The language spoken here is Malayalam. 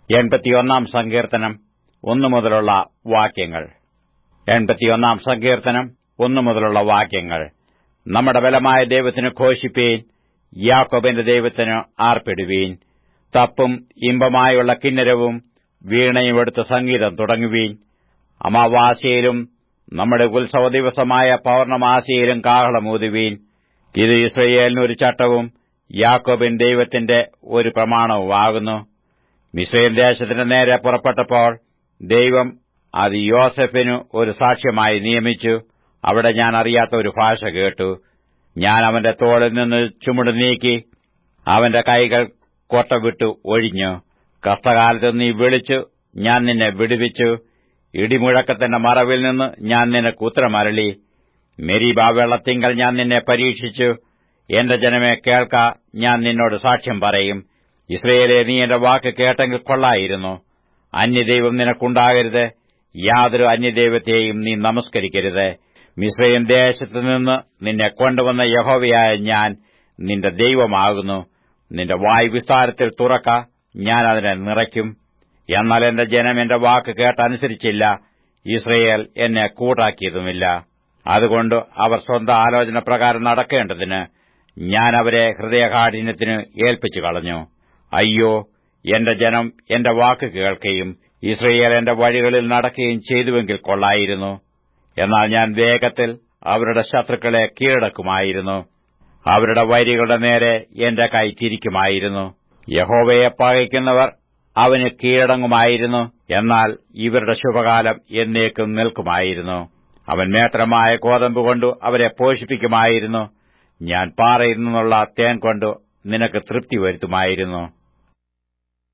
എൺപത്തിയൊന്നാം സങ്കീർത്തനം ഒന്നു മുതലുള്ള വാക്യങ്ങൾ എൺപത്തിയൊന്നാം സങ്കീർത്തനം ഒന്നു മുതലുള്ള വാക്യങ്ങൾ നമ്മുടെ ബലമായ ദൈവത്തിന് ഘോഷിപ്പീൻ യാക്കോബിന്റെ ദൈവത്തിന് ആർപ്പിടുവീൻ തപ്പും ഇമ്പമായുള്ള കിന്നരവും വീണയും എടുത്ത് സംഗീതം തുടങ്ങുവീൻ അമാവാസ്യയിലും നമ്മുടെ ഉത്സവ ദിവസമായ പൗർണമാസിയിലും കാഹളമൂതുവീൻ ഇത് ഇസ്രയേലിന് ഒരു ചട്ടവും യാക്കോബിൻ ദൈവത്തിന്റെ ഒരു പ്രമാണവുമാകുന്നു മിസ്രയേൽ ദേശത്തിന് നേരെ പുറപ്പെട്ടപ്പോൾ ദൈവം അത് യോസെഫിനു ഒരു സാക്ഷ്യമായി നിയമിച്ചു അവിടെ ഞാൻ അറിയാത്ത ഒരു ഭാഷ കേട്ടു ഞാൻ അവന്റെ തോളിൽ നിന്ന് ചുമട് നീക്കി അവന്റെ കൈകൾ കൊട്ട വിട്ടു ഒഴിഞ്ഞു കഷ്ടകാലത്ത് നീ വിളിച്ചു ഞാൻ നിന്നെ വിടുവിച്ചു ഇടിമുഴക്കത്തിന്റെ മറവിൽ നിന്ന് ഞാൻ നിനക്ക് ഉത്തരമരളി മെരീബാ വെള്ളത്തിങ്കൽ ഞാൻ നിന്നെ പരീക്ഷിച്ചു എന്റെ ജനമേ കേൾക്ക ഞാൻ നിന്നോട് സാക്ഷ്യം പറയും ഇസ്രയേലെ നീ എന്റെ വാക്ക് കേട്ടെങ്കിൽ കൊള്ളായിരുന്നു അന്യദൈവം നിനക്കുണ്ടാകരുത് യാതൊരു അന്യദൈവത്തെയും നീ നമസ്കരിക്കരുത് മിശ്രയും ദേശത്തു നിന്ന് നിന്നെ കൊണ്ടുവന്ന യഹോവയായ ഞാൻ നിന്റെ ദൈവമാകുന്നു നിന്റെ വായു വിസ്താരത്തിൽ തുറക്ക ഞാൻ അതിനെ നിറയ്ക്കും എന്നാൽ എന്റെ ജനം എന്റെ വാക്ക് കേട്ടനുസരിച്ചില്ല ഇസ്രയേൽ എന്നെ കൂട്ടാക്കിയതുമില്ല അതുകൊണ്ട് അവർ സ്വന്തം ആലോചന പ്രകാരം നടക്കേണ്ടതിന് ഞാൻ അവരെ ഹൃദയകാഠിന്യത്തിന് ഏൽപ്പിച്ചു കളഞ്ഞു അയ്യോ എന്റെ ജനം എന്റെ വാക്ക് കേൾക്കുകയും ഇസ്രയേൽ എന്റെ വഴികളിൽ നടക്കുകയും ചെയ്തുവെങ്കിൽ കൊള്ളായിരുന്നു എന്നാൽ ഞാൻ വേഗത്തിൽ അവരുടെ ശത്രുക്കളെ കീഴടക്കുമായിരുന്നു അവരുടെ വരികളുടെ നേരെ എന്റെ കൈ തിരിക്കുമായിരുന്നു യഹോവയെ പകയ്ക്കുന്നവർ അവന് കീഴടങ്ങുമായിരുന്നു എന്നാൽ ഇവരുടെ ശുഭകാലം എന്നേക്കും നിൽക്കുമായിരുന്നു അവൻ മേത്രമായ കോതമ്പ് കൊണ്ടു അവരെ പോഷിപ്പിക്കുമായിരുന്നു ഞാൻ പാറയിൽ നിന്നുള്ള തേൻ കൊണ്ടു നിനക്ക് തൃപ്തി വരുത്തുമായിരുന്നു